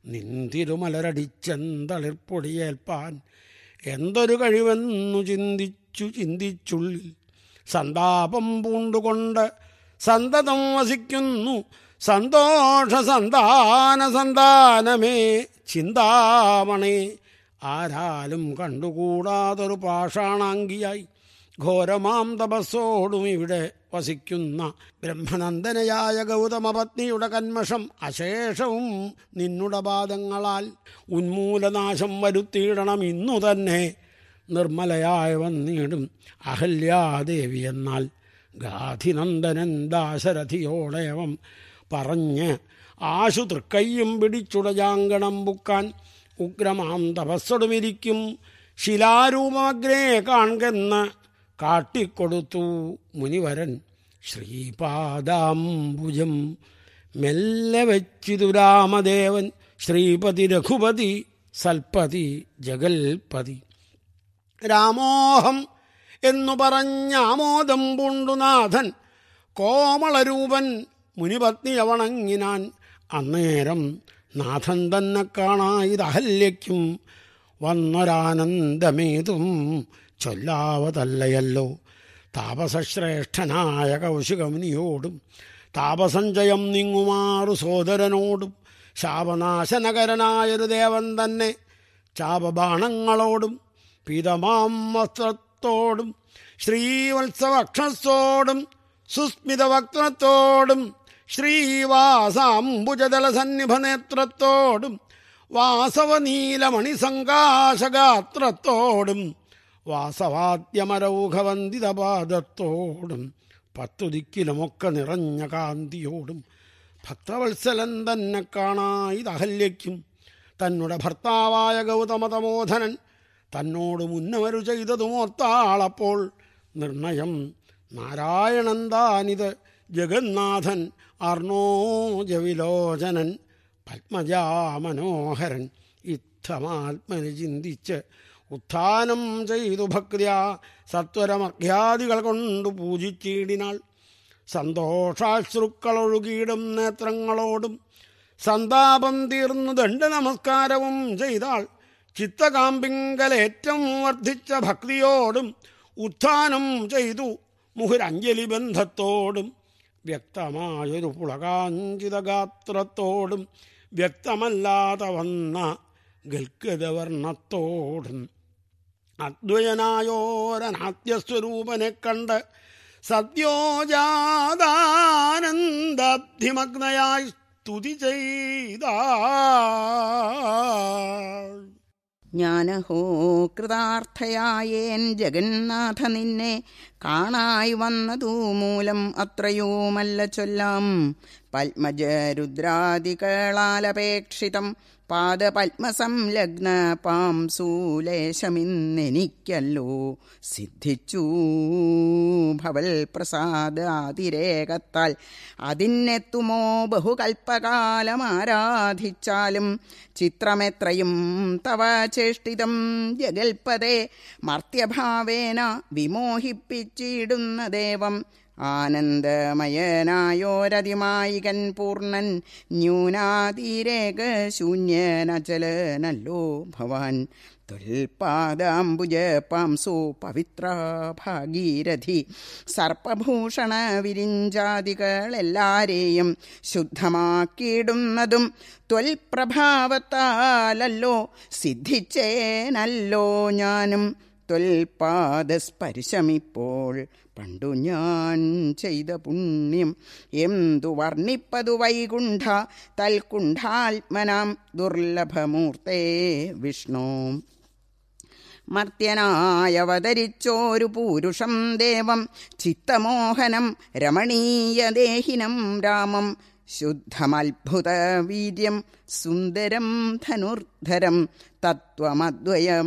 നിന്തിരുമലരടിച്ചെന്തളിർപ്പൊടിയേൽപ്പാൻ എന്തൊരു കഴിവെന്നു ചിന്തിച്ചു ചിന്തിച്ചുള്ളിൽ സന്താപം പൂണ്ടുകൊണ്ട് സന്തതം വസിക്കുന്നു സന്തോഷ സന്താന സന്താനമേ ചിന്താമണേ ആരാലും കണ്ടുകൂടാതൊരു പാഷാണാങ്കിയായി ഘോരമാം തപസ്സോടും ഇവിടെ വസിക്കുന്ന ബ്രഹ്മനന്ദനയായ ഗൗതമപത്നിയുടെ കന്മഷം അശേഷവും നിന്നുടെ പാദങ്ങളാൽ ഉന്മൂലനാശം വരുത്തിയിടണം ഇന്നു തന്നെ നിർമ്മലയായി വന്നിടും അഹല്യാദേവി എന്നാൽ ഗാധിനന്ദനൻ ദാശരഥിയോടേവം പറഞ്ഞ് ആശു തൃക്കയ്യും പിടിച്ചുടജാങ്കണം ബുക്കാൻ ഉഗ്രമാം തപസ്സൊടുമിരിക്കും ശിലാരൂപമഗ്രേ കാൺകെന്ന് കാട്ടിക്കൊടുത്തു മുനിവരൻ ശ്രീപാദാംബുജം മെല്ലെ വെച്ചിതു രാമദേവൻ ശ്രീപതി രഘുപതി സൽപതി ജഗൽപതി രാമോഹം എന്നു പറഞ്ഞ ആമോദം പൂണ്ടുനാഥൻ കോമളരൂപൻ മുനിപത്നിയെ വണങ്ങിനാൻ അന്നേരം നാഥൻ തന്നെ കാണായത് അഹല്യയ്ക്കും വന്നൊരാനന്ദമേതും ചൊല്ലാവതല്ലയല്ലോ താപസശ്രേഷ്ഠനായ കൗശികമുനിയോടും താപസഞ്ചയം നീങ്ങുമാറു സോദരനോടും ശാപനാശനകരനായൊരു ദേവൻ തന്നെ ചാപബാണങ്ങളോടും പീതമാം വസ്ത്രത്തോടും ശ്രീവത്സവക്ഷത്തോടും സുസ്മിതവക്ത്രത്തോടും ശ്രീവാസാംബുജദല സന്നിഭനേത്രത്തോടും വാസവനീലമണിസങ്കാശഗാത്രത്തോടും വാസവാദ്യമരൗഘവന്ദിതപാദത്തോടും പത്തു ദിക്കിലുമൊക്കെ നിറഞ്ഞ കാന്തിയോടും ഭക്തവത്സലൻ തന്നെ കാണായി അഹല്യയ്ക്കും തന്നുടെ ഭർത്താവായ ഗൗതമതമോധനൻ തന്നോട് മുന്നവരു ചെയ്തതുമോർത്താളപ്പോൾ നിർണയം നാരായണൻ താനിത് ജഗന്നാഥൻ അർണോജവിലോചനൻ പത്മജാമനോഹരൻ ഇത്തമാത്മന് ചിന്തിച്ച് ഉത്ഥാനം ചെയ്തു ഭക്തിയ സത്വരമർഘ്യാദികൾ കൊണ്ട് പൂജിച്ചിടിനാൾ സന്തോഷാശ്രുക്കളൊഴുകിയിടും നേത്രങ്ങളോടും സന്താപം തീർന്നു ദണ്ഡ നമസ്കാരവും ചെയ്താൾ ചിത്തകാമ്പിങ്കലേറ്റം വർദ്ധിച്ച ഭക്തിയോടും ഉത്ഥാനം ചെയ്തു മുഹുരഞ്ജലി ബന്ധത്തോടും വ്യക്തമായൊരു പുളകാഞ്ചിത ഗാത്രത്തോടും വ്യക്തമല്ലാതെ വന്ന ഗൽഗതവർണത്തോടും അദ്വയനായോരനാദ്യസ്വരൂപനെ കണ്ട് സദ്യോജാതാനന്ദബ്ധിമഗ്നയായി സ്തുതി ചെയ്ത ഞാനഹോ കൃതാർത്ഥയായേൻ ജഗന്നാഥ നിന്നെ കാണായി വന്നതു മൂലം അത്രയുമല്ല ചൊല്ലാം പത്മജരുദ്രാദികളാലപേക്ഷിതം പാദപത്മസംലഗ്ന പാംസൂലേശമിന്നെനിക്കല്ലോ സിദ്ധിച്ചു ഭവൽ പ്രസാദാതിരേകത്താൽ അതിനെത്തുമോ ബഹുകൽപ്പകാലം ആരാധിച്ചാലും ചിത്രമെത്രയും തവ ചേഷ്ടിതം ജഗൽപദേ മർത്യഭാവേന വിമോഹിപ്പിച്ചിടുന്ന ദേവം ആനന്ദമയനായോരതിമായികൻ പൂർണ്ണൻ ന്യൂനാതിരേക ശൂന്യനചലനല്ലോ ഭവാൻ തൊൽപാദാംബുജ പാംസു പവിത്ര ഭാഗീരഥി സർപ്പഭൂഷണ വിരിഞ്ചാദികളെല്ലാരെയും ശുദ്ധമാക്കിയിടുന്നതും ത്വൽപ്രഭാവത്താലല്ലോ സിദ്ധിച്ചേനല്ലോ ഞാനും ത്വൽപാദസ്പർശമിപ്പോൾ പണ്ടു ഞാൻ ചെയ്ത പുണ്യം എന്തു വർണ്ണിപ്പതു വൈകുണ്ഠ തൽകുണ്ഠാത്മനാം ദുർലഭമൂർത്തേ വിഷ്ണു മർത്യനായവതരിച്ചോരു പൂരുഷം ദേവം ചിത്തമോഹനം രമണീയദേഹിനം രാമം ശുദ്ധമത്ഭുത വീര്യം സുന്ദരം ധനുർധരം തത്വമദ്വയം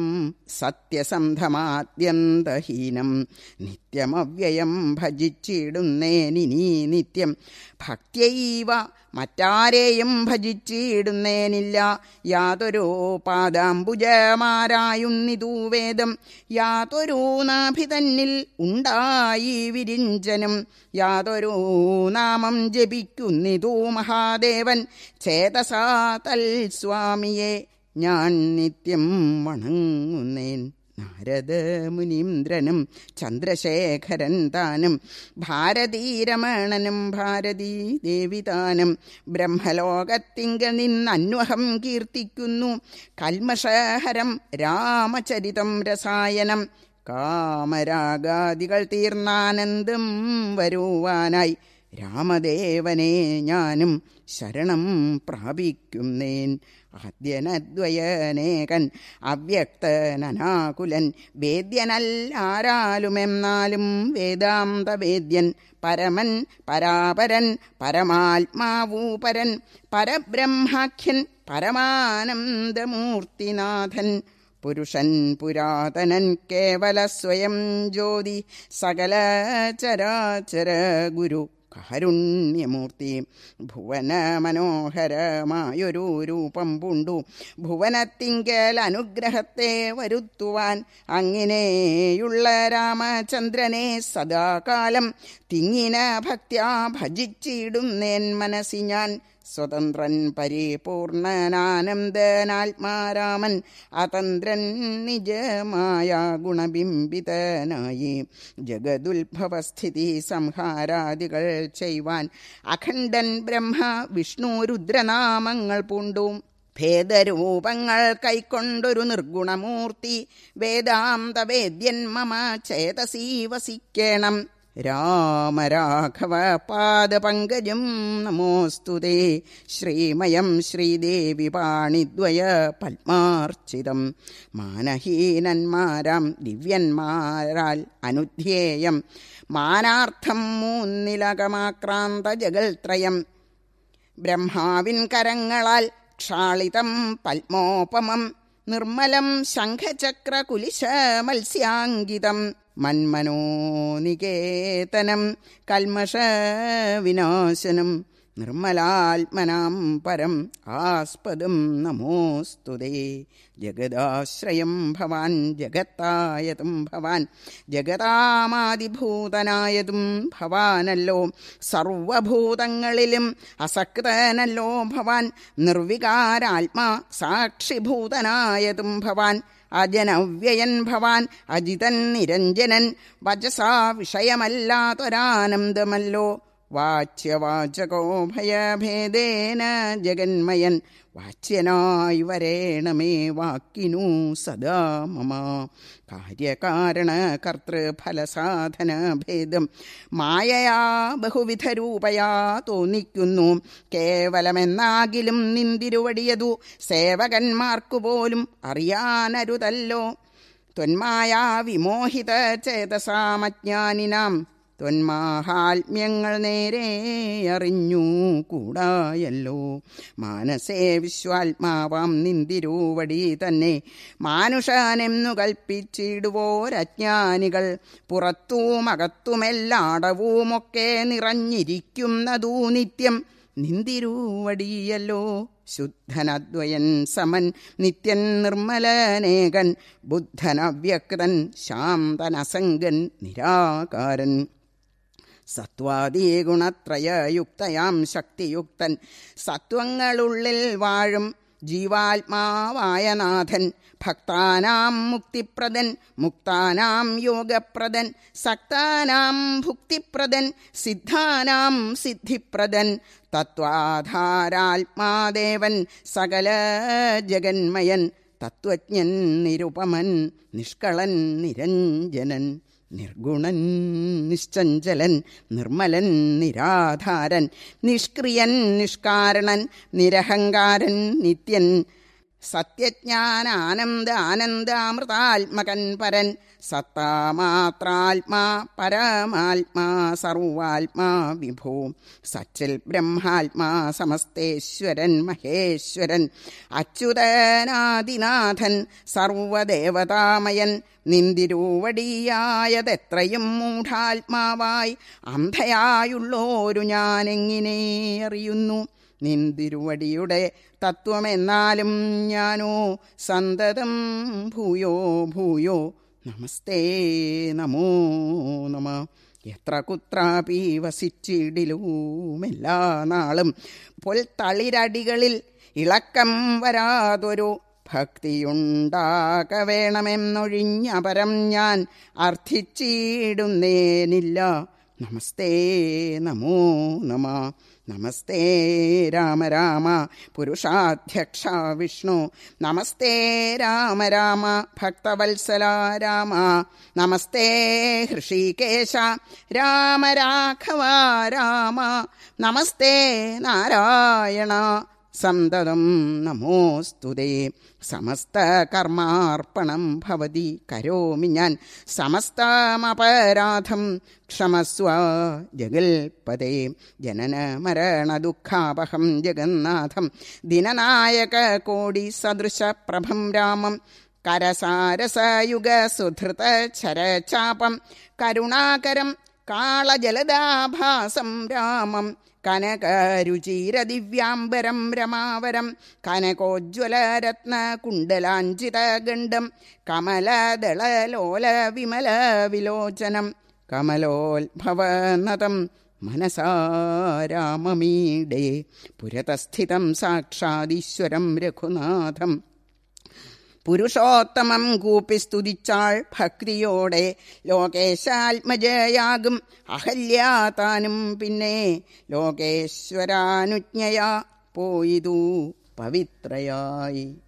സത്യസന്ധമാദ്യന്തഹീനം നിത്യമവ്യയം ഭജിച്ചിടുന്നേനിനി നിത്യം ഭക്തിയൈവ മറ്റാരെയും ഭജിച്ചിടുന്നേനില്ല യാതൊരു പാദാംബുജമാരായുന്നിതു വേദം യാതൊരു നാഭി തന്നിൽ ഉണ്ടായി വിരിഞ്ചനും യാതൊരു നാമം ജപിക്കുന്നിതു മഹാദേവൻ ചേതസാ തൽ സ്വാമിയെ ഞാൻ നിത്യം വണങ്ങുന്നേൻ നാരദ മുനീന്ദ്രനും ചന്ദ്രശേഖരൻ താനും ഭാരതീരമണനും ഭാരതീ ദേവി താനും ബ്രഹ്മലോകത്തിങ്ക നിന്നന്വഹം കീർത്തിക്കുന്നു കൽമഷഹരം രാമചരിതം രസായനം കാമരാഗാദികൾ തീർന്നാനന്ദം വരുവാനായി രാമദേവനെ ഞാനും ശരണം പ്രാപിക്കുന്നേൻ ആദ്യനദ്വയനേകൻ അവ്യക്തനനാകുലൻ വേദ്യനല്ലാരാലുമെന്നാലും വേദാന്ത വേദ്യൻ പരമൻ പരാപരൻ പരമാത്മാവൂപരൻ പരബ്രഹ്മാഖ്യൻ പരമാനന്ദമൂർത്തിനാഥൻ പുരുഷൻ പുരാതനൻ കേവല സ്വയം ജ്യോതി സകല ചരാചര ഗുരു കാരുണ്യമൂർത്തി ഭുവന മനോഹരമായൊരു രൂപം പൂണ്ടു ഭുവനത്തിങ്കൽ അനുഗ്രഹത്തെ വരുത്തുവാൻ അങ്ങനെയുള്ള രാമചന്ദ്രനെ സദാകാലം തിങ്ങിന ഭക്ത്യാ ഭജിച്ചിടുന്നേൻ മനസ്സി ഞാൻ സ്വതന്ത്രൻ പരിപൂർണനാനന്ദനാത്മാരാമൻ അതന്ത്രൻ നിജമായ ഗുണബിംബിതനായി ജഗതുത്ഭവസ്ഥിതി സംഹാരാദികൾ ചെയ്യുവാൻ അഖണ്ഡൻ ബ്രഹ്മ വിഷ്ണു രുദ്രനാമങ്ങൾ പൂണ്ടു ഭേദരൂപങ്ങൾ കൈക്കൊണ്ടൊരു നിർഗുണമൂർത്തി വേദാന്ത വേദ്യൻ മമ ചേതസീ വസിക്കണം രാമരാഘവ പാദപങ്കജം നമോസ്തുതേ ശ്രീമയം ശ്രീദേവി പാണിദ്വയ പത്മാർച്ചിതം മാനഹീനന്മാരാം ദിവ്യന്മാരാൽ അനുധ്യേയം മാനാർത്ഥം മൂന്നിലകമാക്രാന്ത ജഗൽത്രയം ബ്രഹ്മാവിൻ കരങ്ങളാൽ ക്ഷാളിതം പത്മോപമം നിർമ്മലം ശംഖചക്ര കുലിശ മത്സ്യാങ്കിതം മന്മനോനികേതനം കൽമഷ വിനാശനം നിർമ്മലാത്മനാം പരം ആസ്പദം നമോസ്തുതേ ജഗദാശ്രയം ഭവാൻ ജഗത്തായതും ഭവാൻ ജഗതാമാതിഭൂതനായതും ഭവാനല്ലോ സർവഭൂതങ്ങളിലും അസക്തനല്ലോ ഭവാൻ നിർവികാരാത്മാ സാക്ഷിഭൂതനായതും ഭവാൻ അജനവ്യയൻ ഭവാൻ അജിതൻ നിരഞ്ജനൻ വചസാ വിഷയമല്ലാത്തൊരാനന്ദമല്ലോ വാച്യവാചകോ ഭയഭേദേന ജഗന്മയൻ വാച്യനായി വരേണമേ വാക്കിനു സദാ മമ കാര്യകാരണ കർത്തൃഫലസാധന ഭേദം മായയാ ബഹുവിധ രൂപയാ തോന്നിക്കുന്നു കേവലമെന്നാകിലും നിന്തിരുവടിയതു സേവകന്മാർക്കു പോലും അറിയാനരുതല്ലോ ത്വന്മായാ വിമോഹിത ചേതസാമജ്ഞാനിനാം ത്വന്മാഹാത്മ്യങ്ങൾ നേരെ അറിഞ്ഞു കൂടായല്ലോ മാനസേ വിശ്വാത്മാവാം നിന്തിരൂവടി തന്നെ മാനുഷാനെന്നു കൽപ്പിച്ചിടുവോരജ്ഞാനികൾ പുറത്തും അകത്തുമെല്ലാടവുമൊക്കെ നിറഞ്ഞിരിക്കുന്നതൂ നിത്യം നിന്തിരൂവടിയല്ലോ ശുദ്ധനദ്വയൻ സമൻ നിത്യൻ നിർമ്മലനേകൻ ബുദ്ധനവ്യക്തൻ ശാന്തനസംഗൻ നിരാകാരൻ സത്വാദീ ഗുണത്രയയുക്തയാം ശക്തിയുക്തൻ സത്വങ്ങളുള്ളിൽ വാഴും ജീവാത്മാവായ നാഥൻ ഭക്താനാം മുക്തിപ്രദൻ മുക്താനാം യോഗപ്രദൻ സക്താനാം ഭുക്തിപ്രദൻ സിദ്ധാനാം സിദ്ധിപ്രദൻ തത്വാധാരാത്മാദേവൻ സകല ജഗന്മയൻ തത്വജ്ഞൻ നിരുപമൻ നിഷ്കളൻ നിരഞ്ജനൻ നിർഗുണൻ നിശ്ചഞ്ചലൻ നിർമ്മലൻ നിരാധാരൻ നിഷ്ക്രിയൻ നിഷ്കാരണൻ നിരഹങ്കാരൻ നിത്യൻ സത്യജ്ഞാനാനന്ദ ആനന്ദാമൃതാത്മകൻ പരൻ സത്താമാത്രാത്മാ പരമാത്മാ സർവാത്മാ വിഭോ സച്ചിൽ ബ്രഹ്മാത്മാ സമസ്തേശ്വരൻ മഹേശ്വരൻ അച്യുതനാദിനാഥൻ സർവദേവതാമയൻ നിന്തിരൂവടിയായതെത്രയും മൂഢാത്മാവായി അന്ധയായുള്ളോരു ഞാനെങ്ങിനെ അറിയുന്നു നിന്തിരുവടിയുടെ തത്വമെന്നാലും ഞാനോ സന്തതം ഭൂയോ ഭൂയോ നമസ്തേ നമോ നമ എത്ര കുത്രാപി വസിച്ചിടിലുമെല്ലാ നാളും പൊൽത്തളിരടികളിൽ ഇളക്കം വരാതൊരു ഭക്തിയുണ്ടാക വേണമെന്നൊഴിഞ്ഞപരം ഞാൻ അർത്ഥിച്ചിടുന്നേനില്ല നമസ്തേ നമോ നമ നമസ്തേ രാമ രാമ പുരുഷാധ്യക്ഷ വിഷ്ണു നമസ്തേ രാമ രാമ ഭക്തവത്സല രാമ നമസ്തേ ഹൃഷീകേശ രാമ രാഘവ രാമ നമസ്തേ നാരായണ സന്തതം നമോസ്തുതേ സമസ്തകർമാർപ്പണം ഭവതി കരോമി ഞാൻ സമസ്തമപരാധം ക്ഷമസ്വ ജഗൽപദേ ജനന മരണ ദുഃഖാപഹം ജഗന്നാഥം ദിനനായക കോടി സദൃശ പ്രഭം രാമം കരസാരസയുഗ സുധൃത ചരചാപം കരുണാകരം കാളജലദാഭാസം രാമം കനകരുചിരദിവ്യാംബരം രമാവരം കനകോജ്വലരത്ന കുണ്ടലാഞ്ചിതഗണ്ഡം കമലദളലോല വിമല വിലോചനം കമലോത്ഭവനതം മനസാ രാമമീഡേ പുരതസ്ഥിതം സാക്ഷാദീശ്വരം രഘുനാഥം പുരുഷോത്തമം കൂപ്പി സ്തുതിച്ചാൾ ഭക്തിയോടെ ലോകേശാത്മജയാകും അഹല്യാതാനും പിന്നെ ലോകേശ്വരാനുജ്ഞയാ പോയിതു പവിത്രയായി